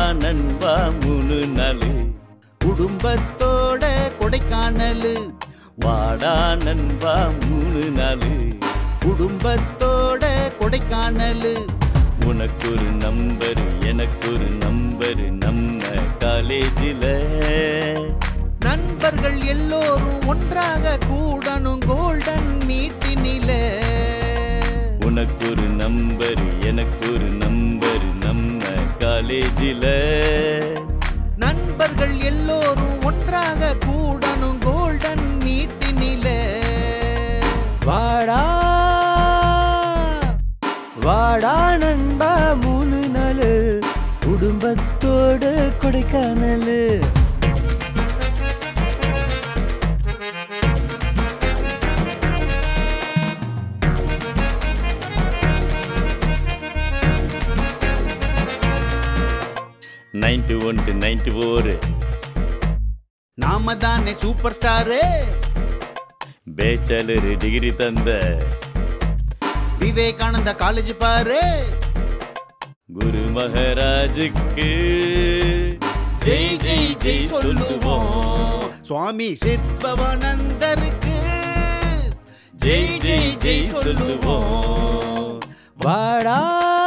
நண்பா மூணு நாளு குடும்பத்தோட கொடைக்கானலு வாடா நண்பா மூணு நாளு குடும்பத்தோட கொடைக்கானலு உனக்கு ஒரு நம்பர் எனக்கு ஒரு நம்பர் நம்ம காலேஜில் நண்பர்கள் எல்லோரும் ஒன்றாக கூடணும் கோல்டன் மீட்டினில உனக்கு ஒரு நம்பர் எனக்கு ஒரு நம்பர் நம்ம காலேஜில் நண்பர்கள் எல்லோரும் ஒன்றாக கூடணும் கோல்டன் மீட்டினில வாடா வாடா நண்பா மூணு நாள் குடும்பத்தோட Kodaikanal ninety one to ninety four நாம தானே சூப்பர் ஸ்டாரு பேச்சலர் டிகிரி தந்த விவேகானந்தா காலேஜ் பாரு குரு மகாராஜுக்கு ஜெய் ஜெய் ஜெய் சொல்லுவோம் சுவாமி சித்பவானந்தருக்கு ஜெய் ஜெய் ஜெய் சொல்லுவோம் வாடா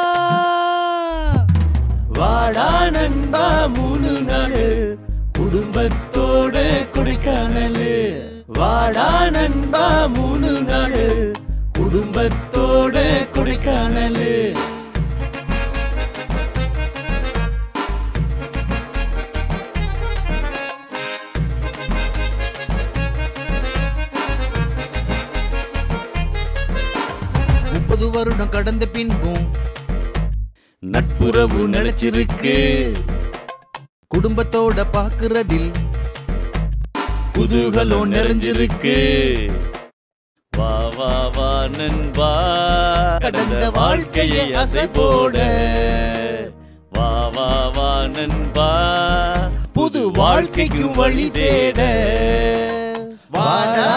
வாடா நண்பா மூணு நாள் குடும்பத்தோட கொடைக்கானல் வாடா நண்பா மூணு நாள் குடும்பத்தோட கொடைக்கானல் முப்பது வருடம் கடந்த பின்பும் நட்புறவு நிலைச்சிருக்கு குடும்பத்தோட பாக்குறதில் குதூகலம் நிறைஞ்சிருக்கு வா வா வா நண்பா கடந்த வாழ்க்கையை அசை போட வா வா வா நண்பா புது வாழ்க்கைக்கு வழி தேட வாடா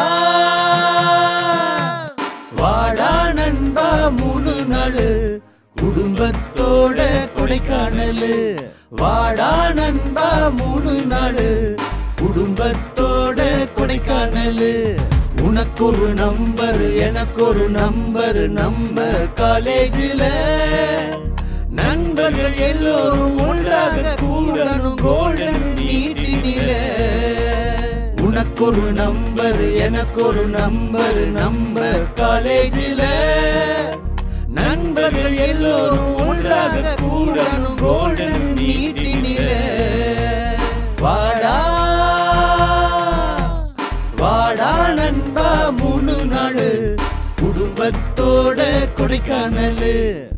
வாடா நண்பா மூணு நாள் குடும்பத்தோட கொடைக்கானல் வாடா நண்பா மூணு நாள் குடும்பத்தோட கொடைக்கானல் உனக்கு ஒரு நம்பர் எனக்கு ஒரு நம்பர் நம்ம காலேஜில் நண்பர்கள் எல்லோரும் ஒன்றாக கூடணும் கோல்டன் மீட்டினில உனக்கு ஒரு நம்பர் எனக்கு ஒரு நம்பர் நம்ம காலேஜில் நண்பர்கள் எல்லோரும் ஒன்றாக கூடணும் கோல்டன் மீட்டினில வாடா வாடா நண்பா மூணு நாள் குடும்பத்தோட கொடைக்கானல்